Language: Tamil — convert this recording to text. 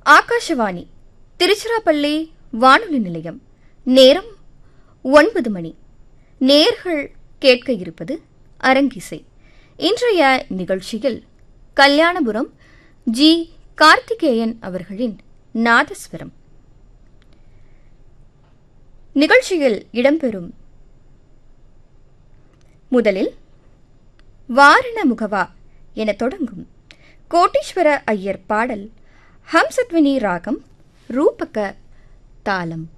ஆகாஷவாணி திருச்சிராப்பள்ளி வானொலி நிலையம் நேரம் ஒன்பது மணி நேர்கள் கேட்க இருப்பது அரங்கிசை இன்றைய நிகழ்ச்சியில் கல்யாணபுரம் ஜி கார்த்திகேயன் அவர்களின் நாதஸ்வரம் நிகழ்ச்சியில் இடம்பெறும் முதலில் வாரண முகவா என தொடங்கும் கோட்டீஸ்வர ஐயர் பாடல் ஹம்சத்வினி ராகம் ரூபக தாளம்